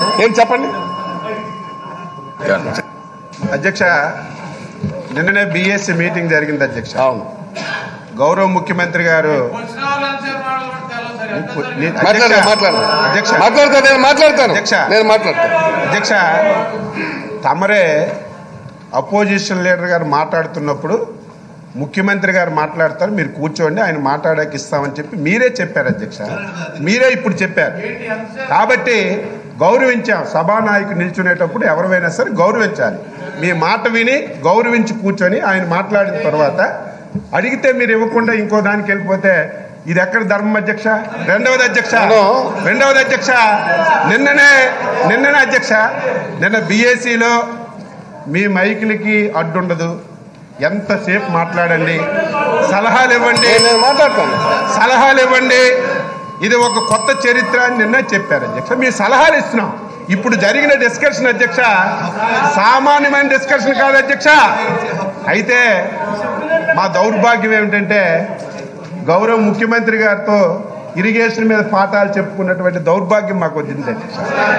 ఏం చెప్పండి అధ్యక్ష నిన్ననే బిఎస్సి మీటింగ్ జరిగింది అధ్యక్ష అవును గౌరవ ముఖ్యమంత్రి గారు నీ- మాట్లాడదు అధ్యక్ష, మాట్లాడదు అధ్యక్ష మాట్లాడతాను నేను మాట్లాడతాను అధ్యక్ష. నేను మాట్లాడతాను అధ్యక్ష తమరే అపోజిషన్ లీడర్ గారు మాట్లాడుతున్నప్పుడు ముఖ్యమంత్రి గారు మాట్లాడతారు మీరు కూర్చోండి ఆయన మాట్లాడాక ఇస్తామని చెప్పి మీరే చెప్పారు అధ్యక్ష మీరే ఇప్పుడు చెప్పారు కాబట్టి గౌరవించాం సభానాయకుడు నిల్చునేటప్పుడు ఎవరైనా సరే గౌరవించాలి మీ మాట విని గౌరవించి కూర్చొని ఆయన మాట్లాడిన తర్వాత అడిగితే మీరు ఇవ్వకుండా ఇంకో దానికి వెళ్ళిపోతే ఇది ఎక్కడ ధర్మం అధ్యక్ష రెండవది అధ్యక్ష అవును. రెండవది అధ్యక్ష నిన్ననే నిన్ననే అధ్యక్ష నిన్న బీఏసీలో మీ మైకులకి అడ్డుండదు ఎంతసేపు మాట్లాడండి సలహాలు ఇవ్వండి నేను నేను మాట్లాడతాను సలహాలు ఇవ్వండి ఇది ఒక కొత్త చరిత్ర అని నిన్న చెప్పారు అధ్యక్ష మీ సలహాలు ఇస్తున్నాం ఇప్పుడు జరిగిన డిస్కషన్ అధ్యక్ష సామాన్యమైన డిస్కషన్ కాదు అధ్యక్ష అయితే మా దౌర్భాగ్యం ఏమిటంటే గౌరవ ముఖ్యమంత్రి గారితో ఇరిగేషన్ మీద పాఠాలు చెప్పుకున్నటువంటి దౌర్భాగ్యం మాకు వచ్చింది అధ్యక్ష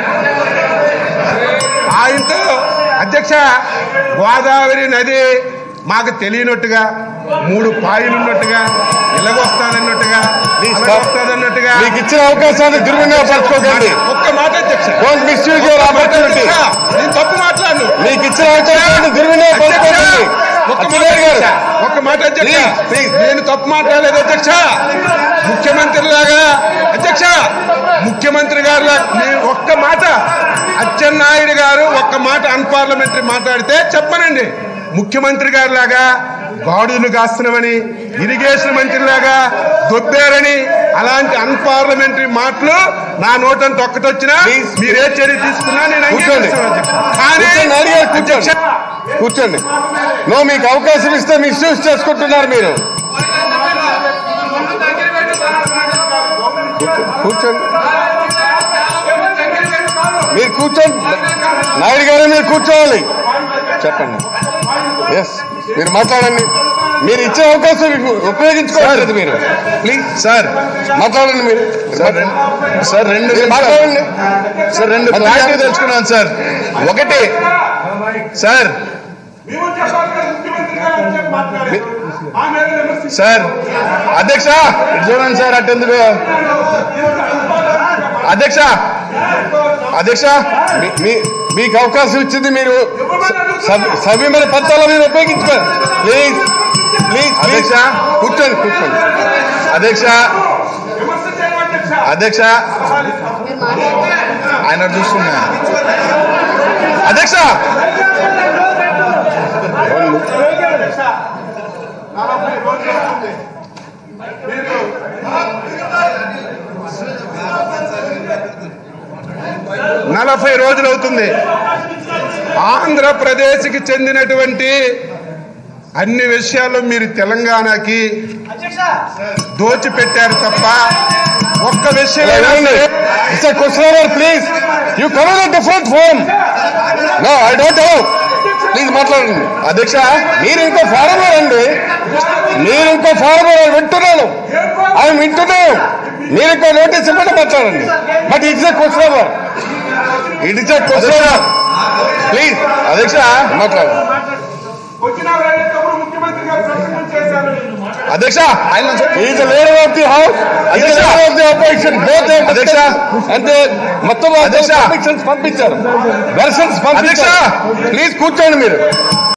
ఆయనతో అధ్యక్ష గోదావరి నది మాకు తెలియనట్టుగా మూడు పాయలు ఉన్నట్టుగా ఇలాగొస్తాదన్నట్టుగా Please stop. వస్తాదన్నట్టుగా మీకు ఇచ్చిన అవకాశాన్ని దుర్వినియోగపరచుకోకండి ఒక్క మాట అధ్యక్ష డోంట్ మిస్యూజ్ యువర్ ఆపర్చునిటీ అధ్యక్ష, నేను తప్పు మాట్లాడను మీకు ఇచ్చిన అవకాశాన్ని దుర్వినియోగపరచుకోకండి ఒక్క మాట అచ్చెన్నాయుడు గారు అధ్యక్ష, ఒక్క మాట అధ్యక్ష Please, please. నేను తప్పు మాట్లాడలేదు అధ్యక్ష ముఖ్యమంత్రి లాగా అధ్యక్ష ముఖ్యమంత్రి గారు ఒక్క మాట అచ్చెన్నాయుడు గారు ఒక్క మాట అన్పార్లమెంటరీ మాట్లాడితే చెప్పనండి ముఖ్యమంత్రి గారు లాగా గాడులు కాస్తున్నామని ఇరిగేషన్ మంత్రి లాగా దొబ్బారని అలాంటి అన్పార్లమెంటరీ మాటలు నా నోటంత ఒక్కటొచ్చినా Please. మీరే చర్య తీసుకున్నా నేను కూర్చోండి. అంగీకరిస్తాను అధ్యక్ష. కానీ కూర్చోండి, నాయుడు గారు కూర్చోండి. అధ్యక్ష, కూర్చోండి నో మీకు అవకాశం ఇస్తే మిస్యూజ్ చేసుకుంటున్నారు మీరు కూర్చో- కూర్చోండి మీరు కూర్చోండి నాయుడు గారు మీరు కూర్చోవాలి చెప్పండి ఎస్ మీరు మాట్లాడండి మీరు ఇచ్చే అవకాశం మీకు ఉపయోగించుకోవట్లేదు మీరు ప్లీజ్ సార్ మాట్లాడండి మీరు సార్ రెండు- సార్ రెండు మీరు నిమిషాలు. మాట్లాడండి సార్ రెండు మరి క్లారిటీ నాకు- తెలుసుకున్నాను సార్ ఒకటి సార్ సార్ అధ్యక్ష ఇటు చూడండి సార్ అట్టెందుకు అధ్యక్ష అధ్యక్ష మీ- మీ- మీకు అవకాశం ఇచ్చింది మీరు సభ- సభ్యమైన పత్రాలు మీరు ఉపయోగించుకోండి ప్లీజ్ ప్లీజ్ ప్లీజ్ అధ్యక్ష. కూర్చోండి కూర్చోండి అధ్యక్ష అధ్యక్ష ఆయన చూస్తున్నా అధ్యక్ష నలభై రోజులు అవుతుంది ఆంధ్రప్రదేశ్కి చెందినటువంటి అన్ని విషయాల్లో మీరు తెలంగాణకి దోచిపెట్టారు తప్ప ఒక్క విషయం it's question hour please you cover a different phone no I don't know please మాట్లాడండి అధ్యక్ష మీరు ఇంకో ఫార్మర్ అండి మీరు ఇంకో ఫార్మర్ వింటున్నాను ఆయన వింటున్నాను మీరు ఇంకో నోటీస్ ఇవ్వండి మాట్లాడండి but it's a question hour it is a question hour please అధ్యక్ష మాట్లాడండి అధ్యక్ష ఆయన is leader of the house is అధ్యక్ష. Leader of the opposition both అధ్యక్ష. అంటే మొత్తం అధ్యక్ష. పంపించారు పంపించారు వెర్షన్స్ పంపించారు అధ్యక్ష. ప్లీజ్ కూర్చోండి మీరు